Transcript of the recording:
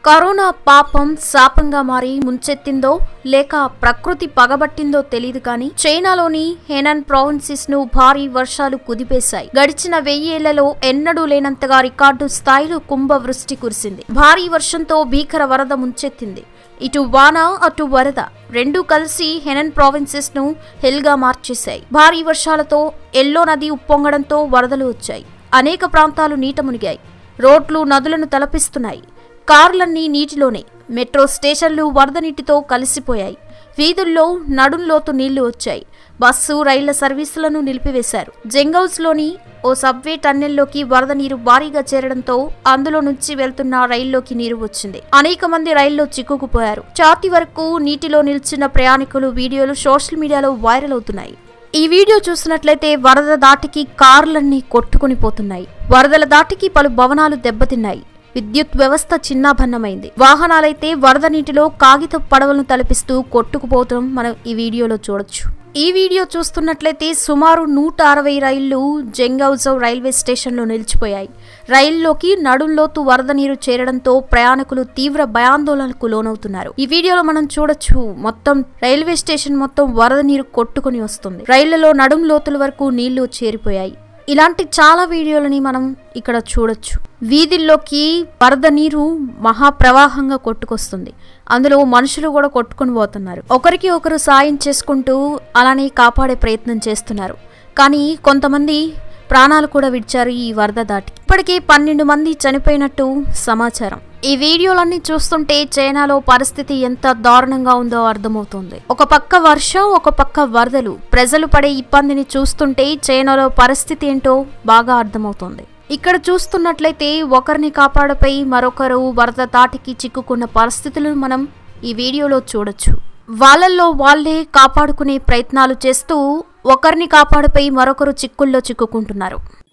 corona పాపం శాపంగా మారి ముంచెత్తిందో లేక ప్రకృతి పగబట్టిందో తెలియదు కానీ చైనాలోని హెనన్ ప్రావిన్సెస్ ను భారీ వర్షాలు కుదిపేశాయి గడిచిన వెయ్యేళ్లలో ఎన్నడూ లేనంతగా రికార్డు స్థాయిలో కుంభవృష్టి కురిసింది భారీ వర్షంతో భీకర వరద ముంచెత్తింది ఇటు వాన అటు వరద రెండూ కలిసి హెనన్ ప్రావిన్సెస్ ను హిల్గా మార్చేశాయి భారీ వర్షాలతో ఎల్లో నది ఉప్పొంగడంతో వరదలు వచ్చాయి అనేక ప్రాంతాలు నీట మునిగాయి రోడ్లు నదులను తలపిస్తున్నాయి కార్లన్నీ నీటిలోనే మెట్రో స్టేషన్లు వరద నీటితో కలిసిపోయాయి వీధుల్లో నడుంలోతు నీళ్లు వచ్చాయి బస్సు రైళ్ల సర్వీసులను నిలిపివేశారు జెంగౌస్లోని ఓ సబ్వే టన్నెల్లోకి వరద నీరు భారీగా చేరడంతో అందులో నుంచి వెళ్తున్న రైల్లోకి నీరు వచ్చింది అనేక మంది రైల్లో చిక్కుకుపోయారు ఛాతి వరకు నీటిలో నిల్చిన ప్రయాణికులు వీడియోలు సోషల్ మీడియాలో వైరల్ అవుతున్నాయి ఈ వీడియో చూసినట్లయితే వరద దాటికి కార్లన్నీ కొట్టుకుని పోతున్నాయి వరదల దాటికి పలు భవనాలు దెబ్బతిన్నాయి విద్యుత్ వ్యవస్థ చిన్నాభన్నమైంది వాహనాలైతే వరద నీటిలో కాగిత పడవలను తలపిస్తూ కొట్టుకుపోవడం మనం ఈ వీడియోలో చూడొచ్చు ఈ వీడియో చూస్తున్నట్లయితే సుమారు నూట అరవై రైళ్లు జంగౌజౌ రైల్వే స్టేషన్లో నిలిచిపోయాయి రైల్లోకి నడుంలోతు వరద నీరు చేరడంతో ప్రయాణికులు తీవ్ర భయాందోళనకు లోనవుతున్నారు ఈ వీడియోలో మనం చూడొచ్చు మొత్తం రైల్వే స్టేషన్ మొత్తం వరద నీరు కొట్టుకుని వస్తుంది రైళ్లలో నడుం లోతుల వరకు నీళ్లు చేరిపోయాయి ఇలాంటి చాలా వీడియోలని మనం ఇక్కడ చూడొచ్చు వీధుల్లోకి వరద నీరు మహాప్రవాహంగా కొట్టుకొస్తుంది అందులో మనుషులు కూడా కొట్టుకుని పోతున్నారు ఒకరికి ఒకరు సాయం చేసుకుంటూ అలానే కాపాడే ప్రయత్నం చేస్తున్నారు కానీ కొంతమంది ప్రాణాలు కూడా విడిచారు ఈ వరద దాటి ఇప్పటికే పన్నెండు మంది చనిపోయినట్టు సమాచారం ఈ వీడియోలన్నీ చూస్తుంటే చైనాలో పరిస్థితి ఎంత దారుణంగా ఉందో అర్థమవుతుంది ఒక పక్క వర్షం ఒక పక్క వరదలు ప్రజలు పడే ఇబ్బందిని చూస్తుంటే చైనాలో పరిస్థితి ఏంటో బాగా అర్థమవుతుంది ఇక్కడ చూస్తున్నట్లయితే ఒకరిని కాపాడపై మరొకరు వరద తాటికి చిక్కుకున్న పరిస్థితులను మనం ఈ వీడియోలో చూడొచ్చు వాళ్ళల్లో వాళ్ళే కాపాడుకునే ప్రయత్నాలు చేస్తూ ఒకరిని కాపాడపై మరొకరు చిక్కుల్లో చిక్కుకుంటున్నారు